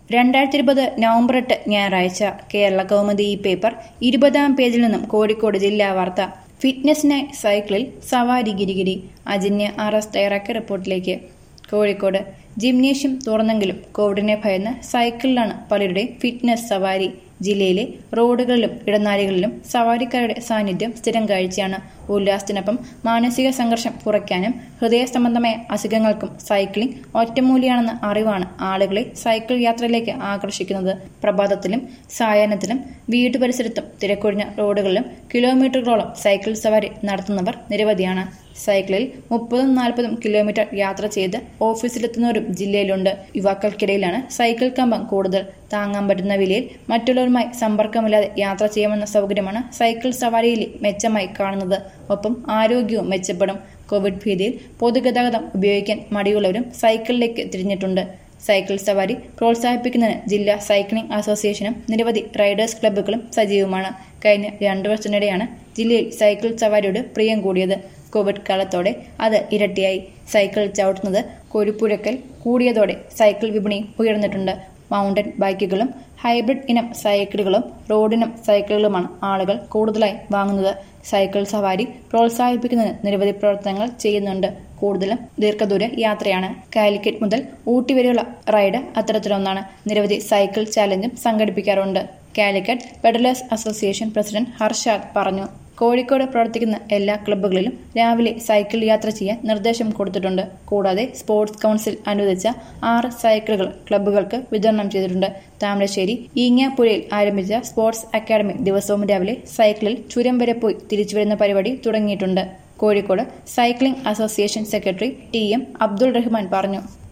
രണ്ടായിരത്തി ഇരുപത് നവംബർ എട്ട് ഞായറാഴ്ച കേരള കൗമുദി ഈ പേപ്പർ ഇരുപതാം പേജിൽ നിന്നും കോഴിക്കോട് ജില്ലാ വാർത്ത ഫിറ്റ്നസിനായി സൈക്കിളിൽ സവാരി ഗിരിഗിരി അജന്യ ആർ എസ് തയ്യാറാക്കിയ റിപ്പോർട്ടിലേക്ക് കോഴിക്കോട് ജിംനേഷ്യം തുറന്നെങ്കിലും കോവിഡിനെ ഭയന്ന് സൈക്കിളിലാണ് പലരുടെയും ഫിറ്റ്നസ് സവാരി ജില്ലയിലെ റോഡുകളിലും ഇടനാഴികളിലും സവാരിക്കാരുടെ സാന്നിധ്യം സ്ഥിരം കാഴ്ചയാണ് ഉല്ലാസത്തിനൊപ്പം മാനസിക സംഘർഷം കുറയ്ക്കാനും ഹൃദയ സംബന്ധമായ അസുഖങ്ങൾക്കും സൈക്ലിംഗ് ഒറ്റമൂലിയാണെന്ന അറിവാണ് ആളുകളെ സൈക്കിൾ യാത്രയിലേക്ക് ആകർഷിക്കുന്നത് പ്രഭാതത്തിലും സായാഹ്നത്തിലും വീട്ടു പരിസരത്തും തിരക്കൊഴിഞ്ഞ റോഡുകളിലും കിലോമീറ്ററുകളോളം സൈക്കിൾ സവാരി നടത്തുന്നവർ നിരവധിയാണ് സൈക്കിളിൽ മുപ്പതും നാൽപ്പതും കിലോമീറ്റർ യാത്ര ചെയ്ത് ഓഫീസിലെത്തുന്നവരും ജില്ലയിലുണ്ട് യുവാക്കൾക്കിടയിലാണ് സൈക്കിൾ കമ്പം കൂടുതൽ താങ്ങാൻ പറ്റുന്ന വിലയിൽ മറ്റുള്ളവരുമായി സമ്പർക്കമില്ലാതെ യാത്ര ചെയ്യാമെന്ന സൗകര്യമാണ് സൈക്കിൾ സവാരിയിൽ മെച്ചമായി കാണുന്നത് ഒപ്പം ആരോഗ്യവും മെച്ചപ്പെടും കോവിഡ് ഭീതിയിൽ പൊതുഗതാഗതം ഉപയോഗിക്കാൻ മടിയുള്ളവരും സൈക്കിളിലേക്ക് തിരിഞ്ഞിട്ടുണ്ട് സൈക്കിൾ സവാരി പ്രോത്സാഹിപ്പിക്കുന്നതിന് ജില്ലാ സൈക്ലിംഗ് അസോസിയേഷനും നിരവധി റൈഡേഴ്സ് ക്ലബ്ബുകളും സജീവമാണ് കഴിഞ്ഞ രണ്ടു വർഷത്തിനിടെയാണ് ജില്ലയിൽ സൈക്കിൾ സവാരിയുടെ പ്രിയം കൂടിയത് കോവിഡ് കാലത്തോടെ അത് ഇരട്ടിയായി സൈക്കിൾ ചവിട്ടുന്നത് കൊഴുപ്പുഴക്കൽ കൂടിയതോടെ സൈക്കിൾ വിപണി ഉയർന്നിട്ടുണ്ട് മൗണ്ടൻ ബൈക്കുകളും ഹൈബ്രിഡ് ഇനം സൈക്കിളുകളും റോഡിനം സൈക്കിളുകളുമാണ് ആളുകൾ കൂടുതലായി വാങ്ങുന്നത് സൈക്കിൾ സവാരി പ്രോത്സാഹിപ്പിക്കുന്നതിന് നിരവധി പ്രവർത്തനങ്ങൾ ചെയ്യുന്നുണ്ട് കൂടുതലും ദീർഘദൂര യാത്രയാണ് കാലിക്കറ്റ് മുതൽ ഊട്ടി വരെയുള്ള റൈഡ് അത്തരത്തിലൊന്നാണ് നിരവധി സൈക്കിൾ ചാലഞ്ചും സംഘടിപ്പിക്കാറുണ്ട് Calicut pedalers association president Harshad പറഞ്ഞു കോഴിക്കോട് പ്രവർത്തിക്കുന്ന എല്ലാ ക്ലബ്ബുകളിലും രാവിലെ സൈക്കിൾ യാത്ര ചെയ്യാൻ നിർദ്ദേശം കൊടുത്തിട്ടുണ്ട് കൂടാതെ സ്പോർട്സ് കൗൺസിൽ അനുവദിച്ച ആറ് സൈക്കിളുകൾ ക്ലബ്ബുകൾക്ക് വിതരണം ചെയ്തിട്ടുണ്ട് താമരശ്ശേരി ഈങ്ങാപ്പുഴയിൽ ആരംഭിച്ച സ്പോർട്സ് അക്കാദമി ദിവസവും രാവിലെ സൈക്കിളിൽ ചുരം വരെ പോയി തിരിച്ചുവരുന്ന പരിപാടി തുടങ്ങിയിട്ടുണ്ട് Kozhikode cycling association secretary T M Abdul Rahman പറഞ്ഞു